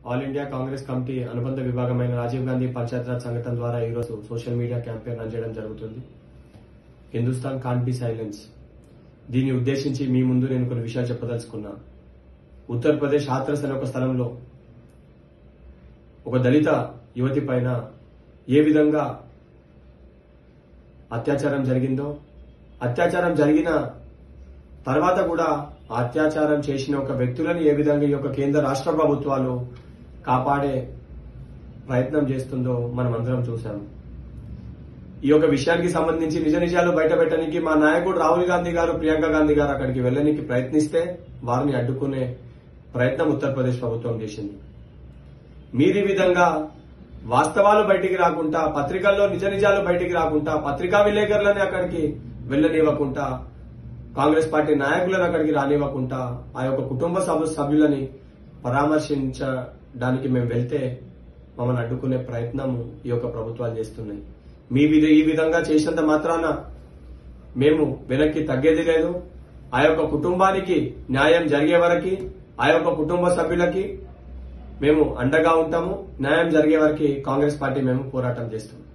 all India Congress committee అనుబంధ విభాగమైన రాజీవ్ గాంధీ పంచాయతీరాజ్ సంఘటన ద్వారా ఈరోజు సోషల్ మీడియా క్యాంపెయిన్ రన్ చేయడం జరుగుతుంది హిందుస్థాన్ కాన్ బి సైలెన్స్ దీన్ని ఉద్దేశించి మీ ముందు నేను కొన్ని విషయాలు చెప్పదలుచుకున్నా ఉత్తరప్రదేశ్ హాత్రస్ అనే ఒక స్థలంలో ఒక దళిత యువతి పైన ఏ విధంగా అత్యాచారం జరిగిందో అత్యాచారం జరిగిన తర్వాత కూడా ఆ అత్యాచారం చేసిన ఒక వ్యక్తులను ఏ విధంగా ఈ యొక్క కేంద్ర రాష్ట్ర ప్రభుత్వాలు కాపాడే ప్రయత్నం చేస్తుందో మనం అందరం చూసాం ఈ యొక్క విషయానికి సంబంధించి నిజ నిజాలు బయటపెట్టడానికి మా నాయకుడు రాహుల్ గాంధీ గారు ప్రియాంక గాంధీ గారు అక్కడికి వెళ్ళడానికి ప్రయత్నిస్తే వారిని అడ్డుకునే ప్రయత్నం ఉత్తరప్రదేశ్ ప్రభుత్వం చేసింది మీరు ఈ విధంగా వాస్తవాలు బయటికి రాకుండా పత్రికల్లో నిజ నిజాలు బయటికి రాకుండా పత్రికా విలేకరులని అక్కడికి వెళ్ళనివ్వకుండా కాంగ్రెస్ పార్టీ నాయకులను అక్కడికి రానివ్వకుండా ఆ యొక్క కుటుంబ సభ్యు సభ్యులని పరామర్శించడానికి మేము వెళ్తే మమ్మల్ని అడ్డుకునే ప్రయత్నం ఈ యొక్క ప్రభుత్వాలు చేస్తున్నాయి మీ విధ ఈ విధంగా చేసినంత మాత్రాన మేము వెనక్కి తగ్గేది లేదు ఆ యొక్క కుటుంబానికి న్యాయం జరిగే వరకు ఆ యొక్క కుటుంబ సభ్యులకి మేము అండగా ఉంటాము న్యాయం జరిగే వరకు కాంగ్రెస్ పార్టీ మేము పోరాటం చేస్తాము